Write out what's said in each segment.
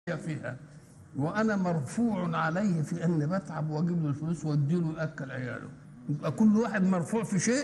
فيها وانا مرفوع عليه في اني بتعب واجيب له الفلوس واديله ياكل عياله يبقى كل واحد مرفوع في شيء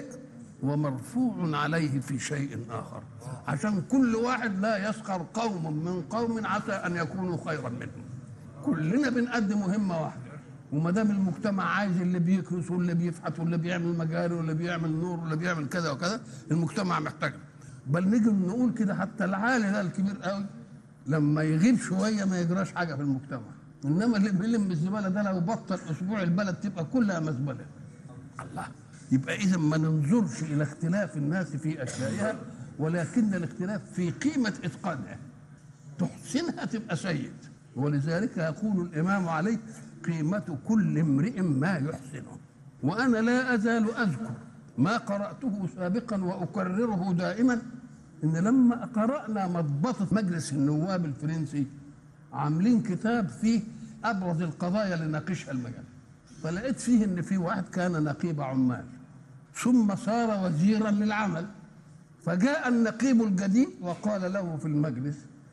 ومرفوع عليه في شيء اخر عشان كل واحد لا يسخر قوم من قوم عسى ان يكونوا خيرا منهم كلنا بنقدم مهمه واحده وما دام المجتمع عايز اللي بيكرس واللي بيفحت واللي بيعمل مجاري واللي بيعمل نور واللي بيعمل كذا وكذا المجتمع محتاج بل نيجي نقول كده حتى العالي ده الكبير قوي لما يغيب شويه ما يجراش حاجه في المجتمع انما اللي بيلم الزباله ده لو بطل اسبوع البلد تبقى كلها مزبله الله يبقى اذا ما ننظرش الى اختلاف الناس في اشيائها ولكن الاختلاف في قيمه اتقانها تحسنها تبقى سيد ولذلك يقول الامام عليه قيمه كل امرئ ما يحسنه وانا لا ازال اذكر ما قراته سابقا واكرره دائما ان لما قرانا مضبطه مجلس النواب الفرنسي عاملين كتاب فيه ابرز القضايا اللي ناقشها المجال فلقيت فيه ان في واحد كان نقيب عمال ثم صار وزيرا للعمل فجاء النقيب الجديد وقال له في المجلس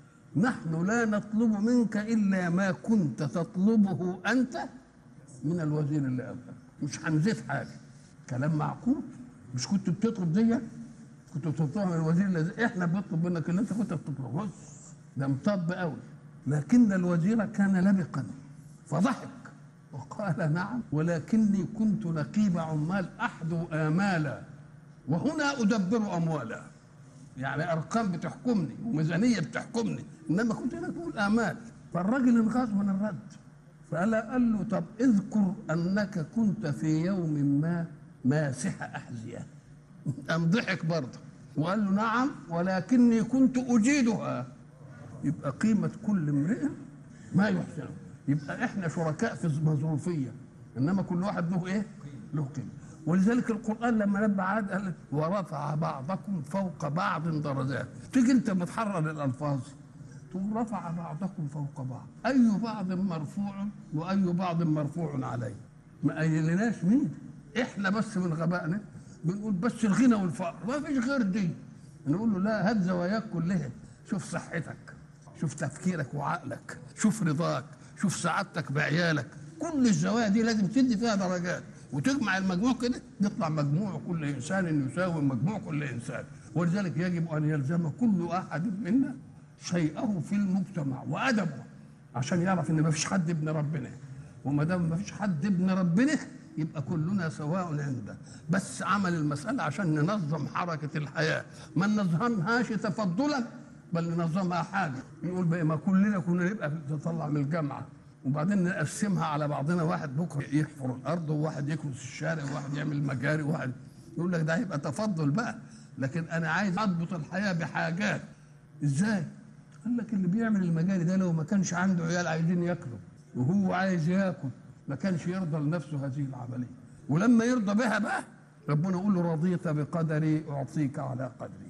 نحن لا نطلب منك الا ما كنت تطلبه انت من الوزير اللي قبلك مش هنزيد حاجه كلام معقول مش كنت بتطلب دي كنت بتطلبها من الوزير اللي احنا بنطلب منك اللي انت كنت بتطلبه بص ده مطب قوي لكن الوزير كان لبقا فضحك وقال نعم ولكني كنت نقيب عمال احدو امالا وهنا ادبر اموالا يعني ارقام بتحكمني وميزانيه بتحكمني انما كنت انا بقول امال فالراجل انغاظ من الرد فقال قال له طب اذكر انك كنت في يوم ما ماسح احذيه قام ضحك برضه وقال له نعم ولكني كنت اجيدها يبقى قيمه كل امرئ ما يحسنه يبقى احنا شركاء في المظروفيه انما كل واحد له ايه؟ له قيمه ولذلك القران لما نبه عاد قال ورفع بعضكم فوق بعض درجات تيجي انت بتحرر الالفاظ تقول رفع بعضكم فوق بعض اي بعض مرفوع واي بعض مرفوع عليه ما قايلناش مين احنا بس من غبائنا بنقول بس الغنى والفقر ما فيش غير دي نقول له لا هات زواياك كلها شوف صحتك شوف تفكيرك وعقلك شوف رضاك شوف سعادتك بعيالك كل الزوايا دي لازم تدي فيها درجات وتجمع المجموع كده يطلع مجموع كل انسان يساوي مجموع كل انسان ولذلك يجب ان يلزم كل احد منا شيئه في المجتمع وادبه عشان يعرف ان ما فيش حد ابن ربنا وما دام ما فيش حد ابن ربنا يبقى كلنا سواء عنده بس عمل المسألة عشان ننظم حركة الحياة ما ننظمهاش تفضلا بل ننظمها حاجة نقول بقى ما كلنا كنا نبقى نطلع من الجامعة وبعدين نقسمها على بعضنا واحد بكره يحفر الارض وواحد يكنس الشارع وواحد يعمل مجاري وواحد يقول لك ده هيبقى تفضل بقى لكن انا عايز اضبط الحياه بحاجات ازاي؟ قال لك اللي بيعمل المجاري ده لو ما كانش عنده عيال عايزين ياكلوا وهو عايز ياكل ما كانش يرضى لنفسه هذه العمليه ولما يرضى بها بقى ربنا يقول له رضيت بقدري اعطيك على قدري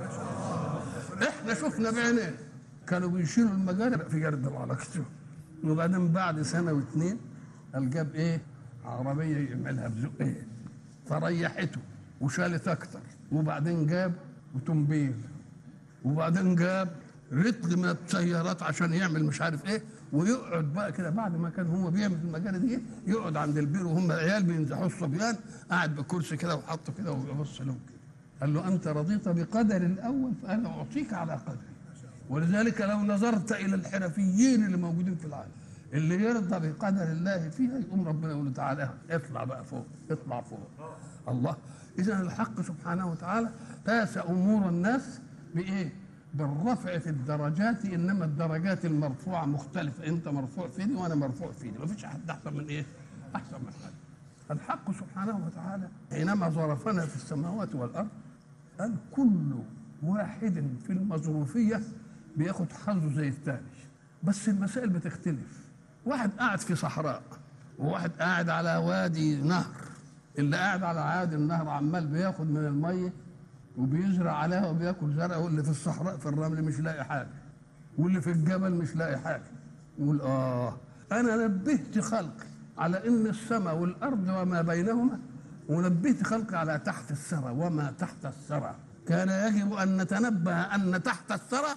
احنا شفنا بعينينا كانوا بيشيلوا المجاري في جرد العلاقة وبعدين بعد سنه واثنين قال جاب ايه عربيه يعملها بذوق ايه فريحته وشالت اكتر وبعدين جاب اوتومبيل وبعدين جاب رتل من السيارات عشان يعمل مش عارف ايه ويقعد بقى كده بعد ما كان هو بيعمل في المجال دي يقعد عند البير وهم العيال بينزحوا الصبيان قاعد بكرسي كده وحطه كده ويبص لهم كده قال له انت رضيت بقدر الاول فانا اعطيك على قدري ولذلك لو نظرت الى الحرفيين اللي موجودين في العالم اللي يرضى بقدر الله فيها يقوم ربنا يقول له تعالى اطلع بقى فوق اطلع فوق الله اذا الحق سبحانه وتعالى قاس امور الناس بايه؟ بالرفع في الدرجات انما الدرجات المرفوعه مختلفه انت مرفوع في دي وانا مرفوع في دي ما فيش حد احسن من ايه؟ احسن من حد الحق سبحانه وتعالى حينما ظرفنا في السماوات والارض قال كل واحد في المظروفيه بياخد حظه زي الثاني بس المسائل بتختلف واحد قاعد في صحراء وواحد قاعد على وادي نهر اللي قاعد على عاد النهر عمال بياخد من الميه وبيزرع عليها وبياكل زرع واللي في الصحراء في الرمل مش لاقي حاجه واللي في الجبل مش لاقي حاجه يقول اه انا نبهت خلقي على ان السماء والارض وما بينهما ونبهت خلقي على تحت الثرى وما تحت الثرى كان يجب ان نتنبه ان تحت الثرى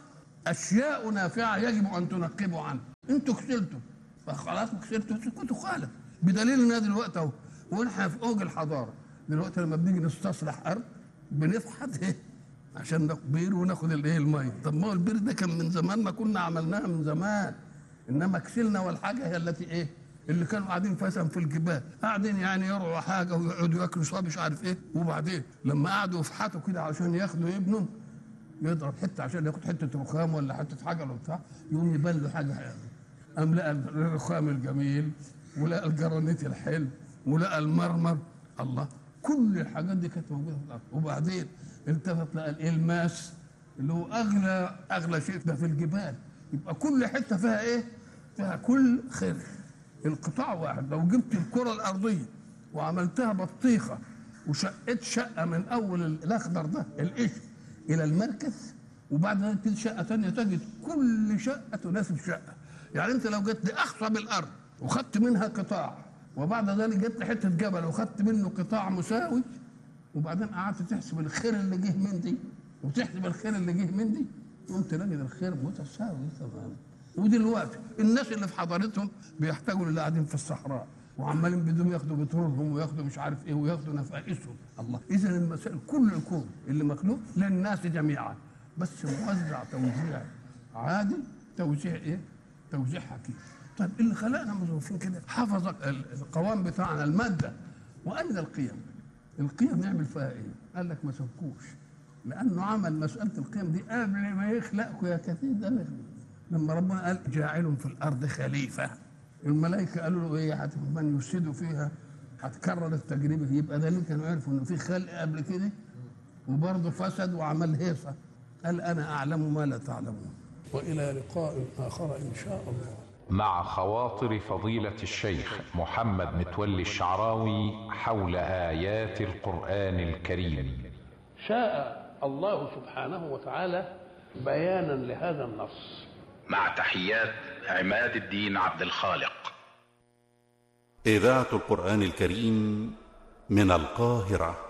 اشياء نافعه يجب ان تنقبوا عنها انتوا كسلتوا فخلاص كسلتوا اسكتوا خالص بدليل ان دلوقتي اهو ونحن في اوج الحضاره دلوقتي لما بنيجي نستصلح ارض بنفحت ايه عشان ناخد بير وناخد الايه الميه طب ما هو البير ده كان من زمان ما كنا عملناها من زمان انما كسلنا والحاجه هي التي ايه اللي كانوا قاعدين فسن في الجبال قاعدين يعني يرعوا حاجه ويقعدوا ياكلوا شويه مش عارف ايه وبعدين لما قعدوا يفحتوا كده عشان ياخدوا ابنهم يضرب حته عشان ياخد حته رخام ولا حته حاجه ولا بتاع يقوم يبان له حاجه يعني قام لقى الرخام الجميل ولقى الجرانيت الحلو ولقى المرمر الله كل الحاجات دي كانت موجوده في الارض وبعدين التفت لقى الالماس اللي هو اغلى اغلى شيء ده في الجبال يبقى كل حته فيها ايه؟ فيها كل خير القطاع واحد لو جبت الكره الارضيه وعملتها بطيخه وشقت شقه من اول الاخضر ده القشر الى المركز وبعد ذلك تجي شقه ثانيه تجد كل شقه تناسب شقه يعني انت لو جيت لاخصب الارض وخدت منها قطاع وبعد ذلك جبت حته جبل وخدت منه قطاع مساوي وبعدين قعدت تحسب الخير اللي جه من دي وتحسب الخير اللي جه من دي قمت تلاقي الخير متساوي تماما ودلوقتي الناس اللي في حضارتهم بيحتاجوا للي قاعدين في الصحراء وعمالين بدهم ياخدوا بترولهم وياخدوا مش عارف ايه وياخدوا نفائسهم الله اذا المسائل كل الكون اللي مخلوق للناس جميعا بس موزع توزيع عادل توزيع ايه؟ توزيع حكيم طيب اللي خلقنا مظروفين كده حفظ القوام بتاعنا الماده واين القيم؟ القيم يعمل فيها ايه؟ قال لك ما سبكوش لانه عمل مساله القيم دي قبل ما يخلقكم يا كثير ده لما ربنا قال جاعل في الارض خليفه الملائكه قالوا له ايه من يفسدوا فيها هتكرر التجربه يبقى ده اللي كانوا عرفوا انه في خلق قبل كده وبرضه فسد وعمل هيصه قال انا اعلم ما لا تعلمون والى لقاء اخر ان شاء الله مع خواطر فضيلة الشيخ محمد متولي الشعراوي حول آيات القرآن الكريم شاء الله سبحانه وتعالى بيانا لهذا النص مع تحيات عماد الدين عبد الخالق إذاعة القرآن الكريم من القاهرة